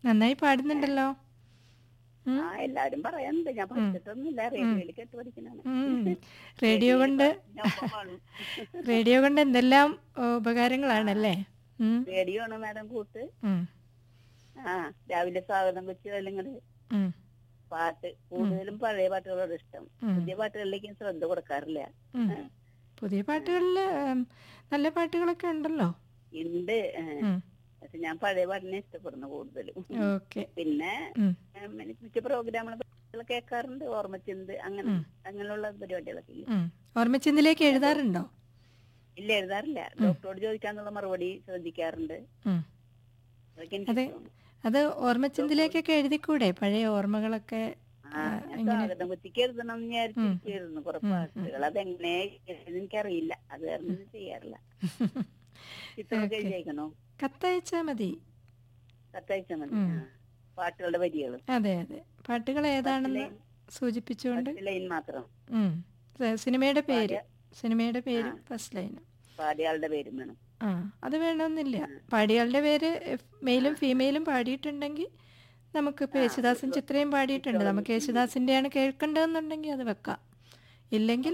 നന്നായി പാടുന്നുണ്ടല്ലോ ഉം. ആ എല്ലാരും പറയാനുണ്ട് ഞാൻ പഠിച്ചിട്ടൊന്നുമില്ല റേഡിയോയിൽ കേട്ട് പഠിക്കണാണ് ഉം. റേഡിയോ കൊണ്ട് ഞാൻ ഒപ്പം പാടും. റേഡിയോ കൊണ്ട് എന്തെല്ലാം ഓ, ഉപകാരങ്ങളാണല്ലേ ഉം. റേഡിയോ ആണ് മാഡം കൂട്ട് ഉം. ആ രാവിലെ സ്വാഗതം വെച്ച് അല്ലെങ്കിൽ ഉം. പാട്ട് കൂടുതലും പഴയ പാട്ടുകളോട് ഇഷ്ടം ഉം. പുതിയ പാട്ടുകളിലേക്ക് ഞാൻ ശ്രദ്ധ കൊടുക്കാറില്ല ഉം. പുതിയ പാട്ടുകളിൽ നല്ല പാട്ടുകളൊക്കെ ഉണ്ടല്ലോ ഉണ്ട് ഏ, ഉം. പക്ഷെ ഞാൻ പഴയ പാട്ടിനെ ഇഷ്ടപ്പെടുന്നു കൂടുതലും ഓക്കെ പിന്നെ ഉം. ഏം, എനിക്ക് മിക്ക പ്രോഗ്രാമുകൾ കേൾക്കാറുണ്ട് ഓർമ്മച്ചിന്ത് അങ്ങനെ അങ്ങനെയുള്ള പരിപാടികളൊക്കെ ഇല്ല ഉം. ഓർമ്മച്ചിന്തിലേക്ക് എഴുതാറുണ്ടോ ഇല്ല എഴുതാറില്ല ഡോക്ടറോട് ചോദിക്കാന്നുള്ള മറുപടി ശ്രദ്ധിക്കാറുണ്ട് ഉം. അതൊക്കെ എനിക്ക് അതെ ഇഷ്ടമാണ്. അത് ഓർമ്മച്ചിന്തിലേക്കൊക്കെ എഴുതിക്കൂടെ പഴയ ഓർമ്മകളൊക്കെ ആ, ഞാൻ സ്വാഗതം കുത്തിക്ക് എഴുതണം എന്ന് വിചാരിച്ചിരിക്കുന്നു കുറെ പാട്ടുകൾ അതെങ്ങനെ എഴുതുന്നത് എനിക്കറിയില്ല അത് കാരണം ഇത് ചെയ്യാറില്ല ചിത്രമൊക്കെ എഴുതിയേക്കണോ കത്തയച്ചാ മതി കത്തയച്ചാൽ മതി ആ. പാട്ടുകളുടെ വരികൾ അതെ അതെ പാട്ടുകൾ ഏതാണെന്ന് സൂചിപ്പിച്ചുകൊണ്ട് ലൈൻ മാത്രം ഉം. സ- സിനിമയുടെ പേര് സിനിമയുടെ പേര് ഫസ്റ്റ് ലൈൻ പാടിയാളുടെ പേരും വേണം ആ അത് വേണമെന്നില്ല പാടിയാളുടെ പേര് എഫ്- മെയിലും ഫീമെയിലും പാടിയിട്ടുണ്ടെങ്കിൽ നമുക്ക് ഇപ്പോൾ യേശുദാസും ചിത്രയും പാടിയിട്ടുണ്ട് നമുക്ക് യേശുദാസിൻ്റെയാണ് കേൾക്കേണ്ടതെന്നുണ്ടെങ്കിൽ അത് വെക്കാം ഇല്ലെങ്കിൽ